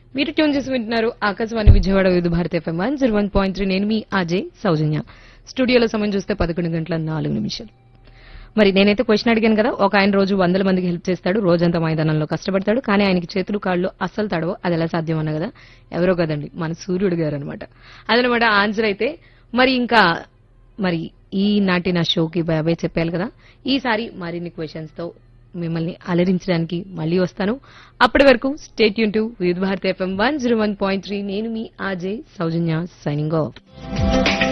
మీరు ట్యూన్ చేసి వింటున్నారు Akashvani Vijayawada Vividh Bharati FM one zero one point three నేను మీ అజయ్ సౌజన్య స్టూడియోలో సమయం చూస్తే పదకొండు గంటల నాలుగు నిమిషాలు మరి నేనైతే క్వశ్చన్ అడిగాను కదా ఒక ఆయన రోజు వందల మందికి హెల్ప్ చేస్తాడు రోజంతా మైదానంలో కష్టపడతాడు కానీ ఆయనకి చేతులు కాళ్ళు అస్సలు తడవు అది ఎలా సాధ్యం అన్న కదా ఎవరో కదండి మన సూర్యుడు గారు అనమాట అదనమాట ఆన్సర్ అయితే మరి ఇంకా మరి ఈ నాటి నా షోకి బాబాయ్ చెప్పాలి కదా ఈసారి మరిన్ని క్వశ్చన్స్ తో మిమ్మల్ని అలరించడానికి మళ్ళీ వస్తాను అప్పటి వరకు స్టేట్ యూన్ to Vividh Bharati FM one zero one point three నేను మీ ఆజే సౌజన్య సైనింగ్ ఆఫ్